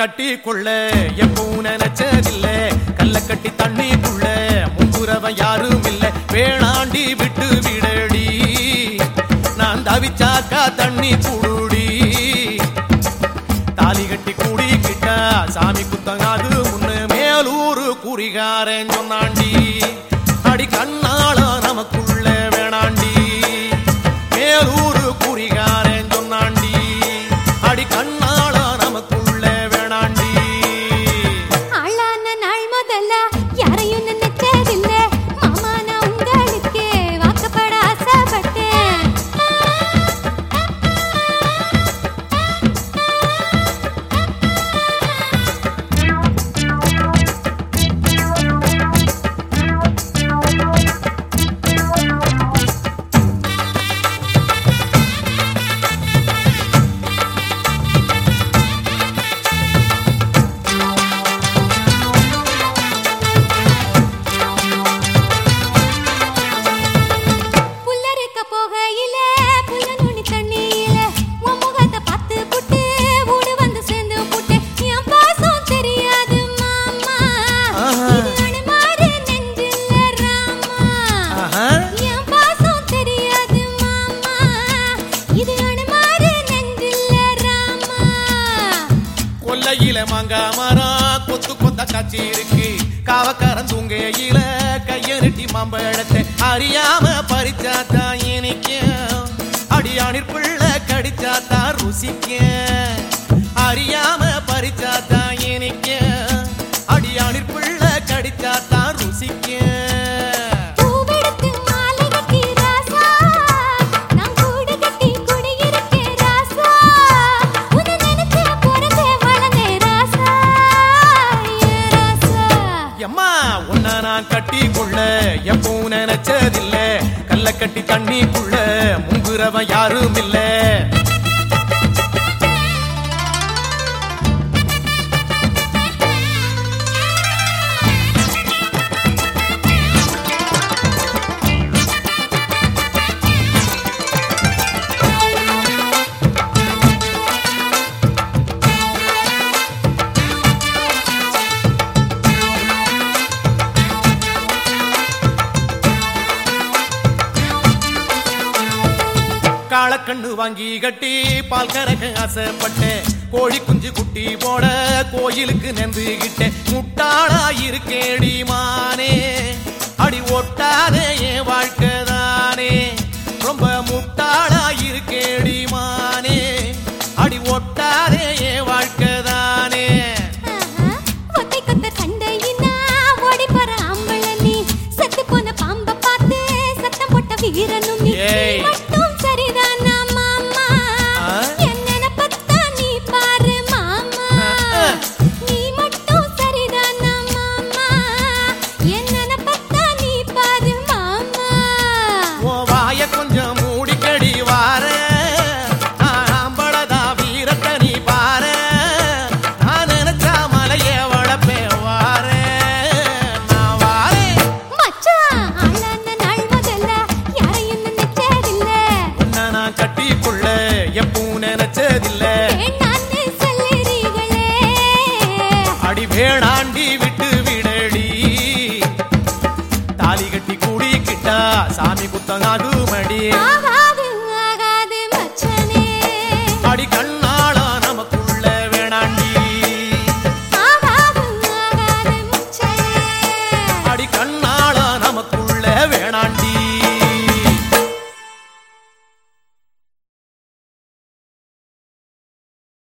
கட்டி கொள்ள எப்பவும் நினைச்சதில்ல கல்ல கட்டி தண்ணிக்குள்ள முங்குறவன் யாரும் இல்ல வேணாண்டி விட்டு விடடி நான் தவிச்சாக்கா தண்ணி குடுடி தாலி கட்டி கூடிக்கிட்டா சாமி குத்தங்காது முன்னு மேலூரு குறிகாரன் சொன்னாண்டி அடி கண்ணாள நமக்குள்ள வேணாண்டி மேலூரு குறிகாரன் சொன்னாண்டி அடி கண்ணாள நமக்குள்ள வேணாண்டி ஆளான நாள் முதல்ல யாரையும் நினைச்சதில்ல மாமா நான் உங்களுக்கே வாக்கப்பட ஆசைப்பட்டேன் புல்லறுக்க போகையில புல்ல நுனி தண்ணியில உன் முகத்தை பார்த்து புட்டு ஊடு வந்து சேர்ந்து புட்டு என் பாசம் தெரியாது மாமா ஆஹா. இது அனுமாரு நெஞ்சில ராமா ஆஹா. என் பாசம் தெரியாது மாமா இது அனுமாரு நெஞ்சில ராமா கொல்லையில மாங்கா மரம் கொத்து கொத்த காட்சி இருக்கு காவக்காரன் தூங்கையில கைய நெட்டி மாம்பழத்தை அறியாம பறிச்சாத்தான் இனிக்கும் அடியானிற்குள்ள கடிச்சாத்தான் ருசிக்கும் அறியாம பறிச்சாத்தான் இனிக்கும் அடியானிற்குள்ள கடிச்சாத்தான் ருசிக்கும் பூவெடுத்து மாலை கட்டி ராசா நான் கூடு கட்டி குடியிருக்கேன் ராசா உன்னை நினைச்சே பிறந்தே வளர்ந்தே ராசா ஏ ராசா எம்மா உன்ன நான் கட்டி கொள்ள எப்பவும் நினைச்சதில்ல கல்ல கட்டி தண்ணிக்குள்ள முங்குறவன் யாரும் இல்ல காளக்கண்ணு வாங்கி கட்டி பால் கறக்க ஆசைப்பட்டேன் கோழி குஞ்சு குட்டி போட கோயிலுக்கு நெந்துகிட்டேன் முட்டாளா இருக்கேடி மானே அடி ஒட்டாதே என் வாழ்க்கை தானே ரொம்ப முட்டாளா இருக்கேடி மானே அடி ஒட்டாதே என் வாழ்க்கை தானே ஆஹா, ஒத்தை கொத்த சண்டையினா ஓடி போற ஆம்பள நீ செத்து போன பாம்ப பார்த்து சத்தம் போட்ட வீரனும் நீ ஏய். மட்டும் சரிதானா மாமா ஆ? என் நினைப்பத்தான் நீ பாரு மாமா ஆ. நீ மட்டும் சரிதானா மாமா என் நினைப்பத்தான் நீ பாரு மாமா உன் வாய கொஞ்சம் மூடிக்கடி வார ஆம்பளதா வீரத்தை நீ பாரு நான் நினைச்சா மலைய வளப்பேன் வார நான் வாரேன் மச்சான் ஆளான நாள் முதல்ல யாரையும் நினைச்சதில்ல உன்னை நான் கட்டிக்கொள்ள எப்பவும் நினைச்சதில்ல வேண்டான்னு சொல்லுறீங்களே அடி வேணாண்டி விட்டு விடடி தாலி கட்டி கூடிக்கிட்டா சாமி குத்தங்காது மடி ஆகாது ஆகாது மச்சனே அடி கண்ண